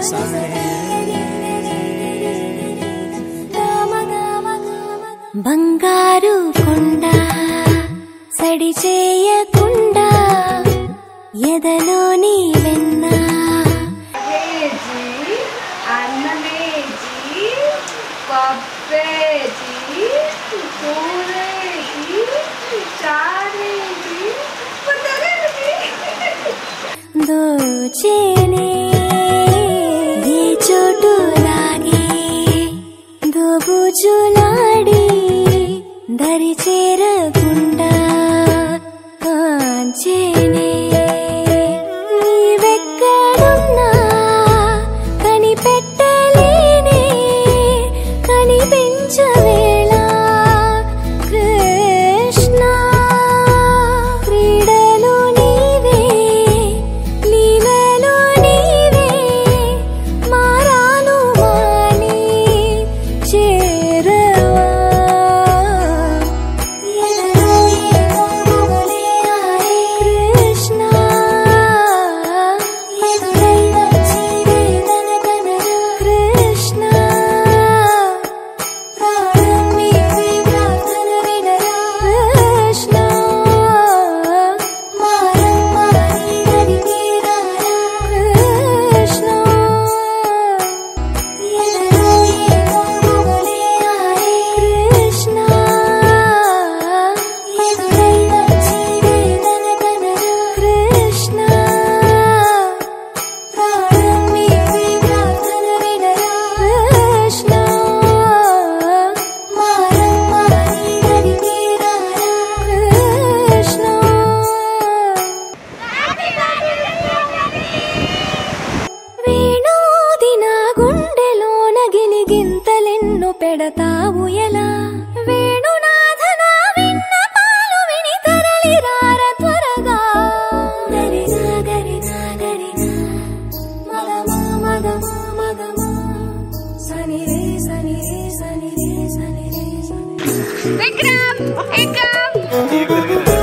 బంగారు కొండ సడి చేయకుండా ఎదలోని వెన్న వేజి అన్నమేజి పప్పేజి కూరేజి చారేజి పుట్టగలిగి దోచేనే నీ చోటు లాగే దోబుజులాడి దరి చేరకుండా కాంచేనే నీవెక్కడున్నా కనిపెట్టలేనే కనిపించవేళ కృష్ణ క్రీడలు నీవే లీలలు నీవే మారాను మాని చేరవా కృష్ణ కృష్ణ కృష్ణ కృష్ణ కృష్ణ కృష్ణ కృష్ణ వేణోది నా గుండెలోన గిలిగింతలెన్ను పెడతావు ఎలా వేణునాథ నా విన్న పాలు విని తరలి రార త్వరగా గరినా గరినా గరినా మగమా మగమా మగమా సని రే సని రే సని రే సని రే సని రే. విక్రమ్ విక్రమ్